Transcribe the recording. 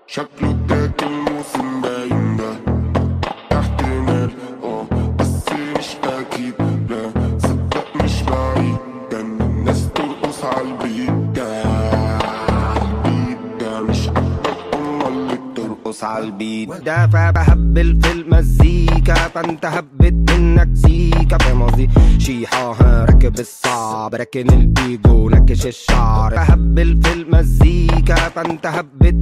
شكله اداك الموسم باين ده احتمال اه بس مش اكيد لا صدق مش بعيد كان الناس ترقص عالبيت ده عالبيت ده مش قدك امال اللي بترقص عالبيت ده فبهبل في المزيكا فانت هبت منك سيكا فاهم قصدي شيحة ها راكب الصعب راكن الايجو نكش الشعر بهبل في المزيكا فانت هبت